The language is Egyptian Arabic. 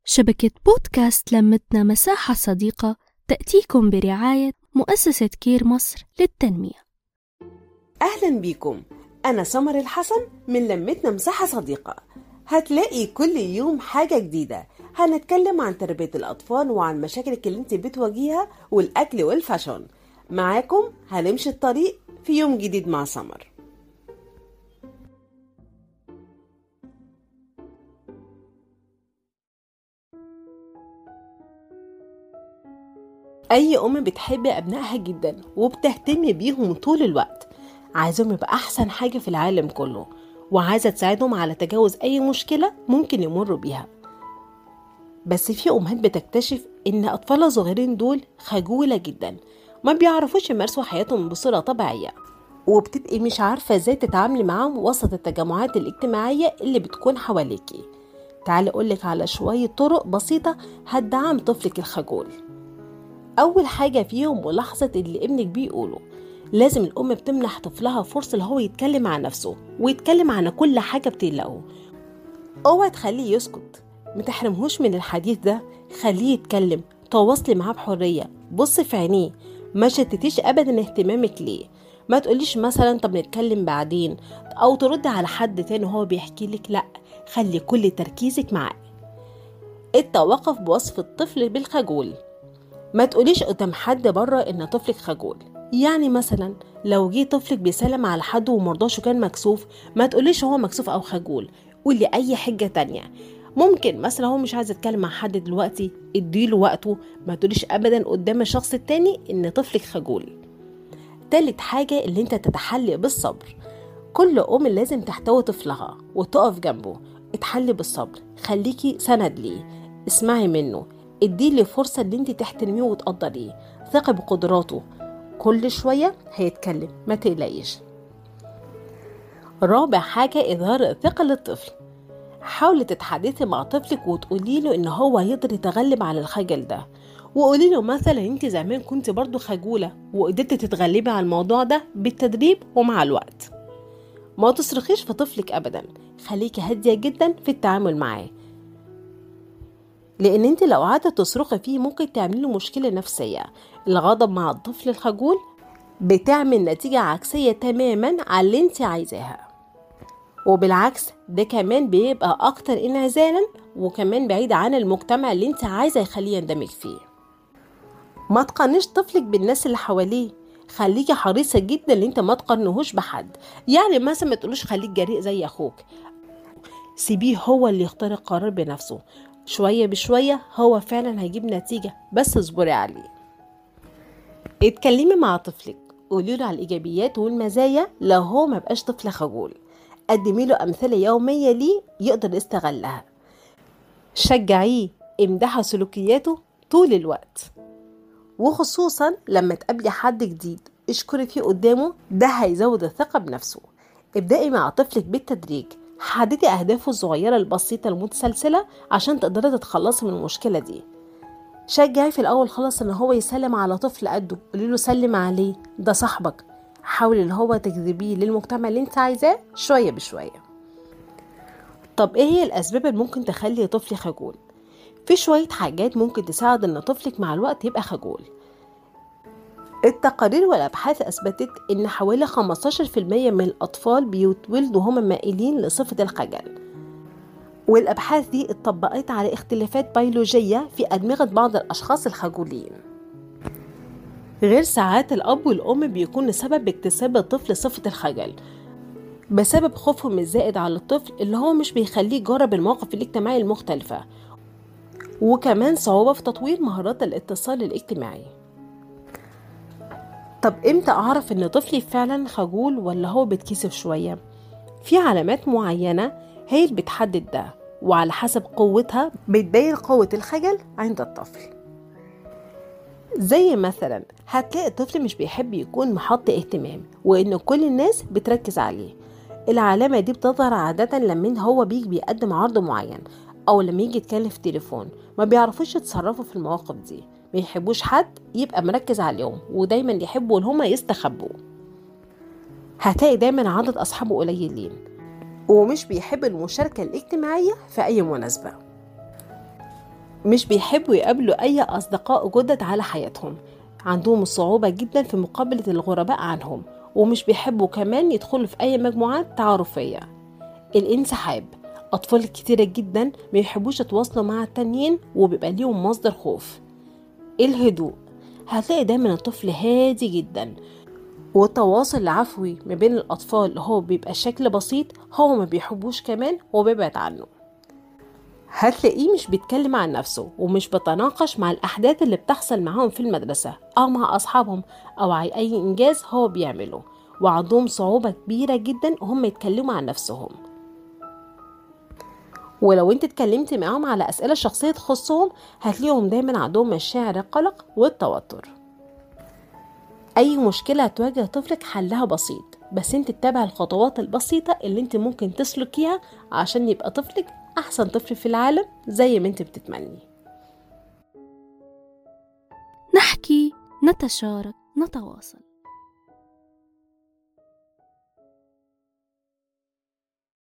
شبكة بودكاست لمتنا مساحة صديقة تأتيكم برعاية مؤسسة كير مصر للتنمية أهلا بيكم أنا سمر الحسن من لمتنا مساحة صديقة هتلاقي كل يوم حاجة جديدة هنتكلم عن تربية الأطفال وعن مشاكلك اللي انت بتواجهها والأكل والفاشون معاكم هنمشي الطريق في يوم جديد مع سمر أي أم بتحب أبنائها جدا وبتهتم بيهم طول الوقت عايزهم يبقى أحسن حاجة في العالم كله وعايزة تساعدهم على تجاوز أي مشكلة ممكن يمروا بيها بس في أمهات بتكتشف إن أطفالها الصغيرين دول خجولة جدا ما بيعرفوش يمارسوا حياتهم بصورة طبيعية وبتبقي مش عارفة ازاي تتعاملي معاهم وسط التجمعات الاجتماعية اللي بتكون حواليكي تعالي أقولك على شوية طرق بسيطة هتدعم طفلك الخجول أول حاجة فيهم ملاحظة اللي ابنك بيقوله لازم الأم بتمنح طفلها فرصة اللي هو يتكلم عن نفسه ويتكلم عن كل حاجة بتقلقه اوعى تخليه يسكت متحرمهوش من الحديث ده خليه يتكلم تواصلي معاه بحرية بص في عينيه ما شتتيش أبدا اهتمامك ليه ما تقوليش مثلا طب نتكلم بعدين أو ترد على حد تاني وهو بيحكي لك لأ خلي كل تركيزك معاه التوقف بوصف الطفل بالخجول ما تقوليش قدام حد بره ان طفلك خجول يعني مثلا لو جه طفلك بيسلم على حد ومرضاش وكان مكسوف ما تقوليش هو مكسوف او خجول قولي اي حجة تانية ممكن مثلا هو مش عايز يتكلم مع حد دلوقتي اديله وقته ما تقوليش ابدا قدام الشخص التاني ان طفلك خجول تالت حاجة اللي انت تتحلي بالصبر كل ام لازم تحتوي طفلها وتقف جنبه اتحلي بالصبر خليكي سند ليه اسمعي منه اديله فرصة ان انت تحترميه وتقدريه ثقي بقدراته كل شوية هيتكلم ما تقلقيش رابع حاجة إظهار الثقة للطفل حاولي تتحدثي مع طفلك وتقولي له إن هو يقدر يتغلب على الخجل ده وقولي له مثلا انت زمان كنت برضو خجولة وقدرتي تتغلبي على الموضوع ده بالتدريب ومع الوقت ما تصرخيش في طفلك أبدا خليكي هادية جدا في التعامل معاه لان انت لو قعدت تصرخي فيه ممكن تعملي له مشكله نفسيه الغضب مع الطفل الخجول بتعمل نتيجه عكسيه تماما على اللي انت عايزاها وبالعكس ده كمان بيبقى اكتر انعزالا وكمان بعيد عن المجتمع اللي انت عايزه يخليه يندمج فيه ما تقارنيش طفلك بالناس اللي حواليه خليكي حريصة جدا ان انت ما تقارنهوش بحد يعني مثلا ما تقولوش خليك جريء زي اخوك سيبيه هو اللي يختار القرار بنفسه شوية بشوية هو فعلا هيجيب نتيجة بس اصبري عليه اتكلمي مع طفلك قولي له على الإيجابيات والمزايا لو هو ما بقاش طفل خجول قدمي له أمثلة يومية ليه يقدر يستغلها شجعيه امدحي سلوكياته طول الوقت وخصوصا لما تقابلي حد جديد اشكري فيه قدامه ده هيزود الثقة بنفسه ابدأي مع طفلك بالتدريج حددي أهدافه الصغيرة البسيطة المتسلسلة عشان تقدري تتخلصي من المشكلة دي شجعي في الأول خالص إن هو يسلم على طفل قده قولي له سلم عليه ده صاحبك حاولي إن هو تجذبيه للمجتمع اللي أنت عايزاه شوية بشوية طب إيه هي الأسباب اللي ممكن تخلي طفلي خجول؟ في شوية حاجات ممكن تساعد إن طفلك مع الوقت يبقى خجول التقارير والأبحاث أثبتت إن حوالي 15% من الأطفال بيتولدوا هم مائلين لصفة الخجل والأبحاث دي اتطبقت على اختلافات بيولوجية في أدمغة بعض الأشخاص الخجولين غير ساعات الأب والأم بيكون سبب اكتساب الطفل صفة الخجل بسبب خوفهم الزائد على الطفل اللي هو مش بيخليه يجرب المواقف الاجتماعية المختلفة وكمان صعوبة في تطوير مهارات الاتصال الاجتماعي طب امتى اعرف ان طفلي فعلا خجول ولا هو بيتكسف شويه في علامات معينه هي اللي بتحدد ده وعلى حسب قوتها بتبين قوه الخجل عند الطفل زي مثلا هتلاقي الطفل مش بيحب يكون محط اهتمام وان كل الناس بتركز عليه العلامة دي بتظهر عادة لما هو بيجي بيقدم عرض معين أو لما يجي يتكلم في تليفون ما بيعرفوش يتصرفوا في المواقف دي ما يحبوش حد يبقى مركز عليهم ودايما يحبوا ان هما يستخبوا هتلاقي دايما عدد اصحابه قليلين ومش بيحب المشاركة الاجتماعية في اي مناسبة مش بيحبوا يقابلوا أي أصدقاء جدد على حياتهم عندهم صعوبة جدا في مقابلة الغرباء عنهم ومش بيحبوا كمان يدخلوا في أي مجموعات تعارفية الانسحاب أطفال كتيرة جدا ما بيحبوش يتواصلوا مع التانيين وبيبقى ليهم مصدر خوف الهدوء هتلاقي دايما الطفل هادي جدا والتواصل العفوي ما بين الأطفال اللي هو بيبقى شكل بسيط هو ما بيحبوش كمان وبيبعد عنه هتلاقيه مش بيتكلم عن نفسه ومش بيتناقش مع الأحداث اللي بتحصل معاهم في المدرسة أو مع أصحابهم أو على أي إنجاز هو بيعمله وعندهم صعوبة كبيرة جدا هم يتكلموا عن نفسهم ولو انت اتكلمت معاهم على أسئلة شخصية تخصهم هتلاقيهم دايما عندهم مشاعر القلق والتوتر أي مشكلة هتواجه طفلك حلها بسيط بس انت تتبع الخطوات البسيطة اللي انت ممكن تسلكيها عشان يبقى طفلك أحسن طفل في العالم زي ما انت بتتمني نحكي نتشارك نتواصل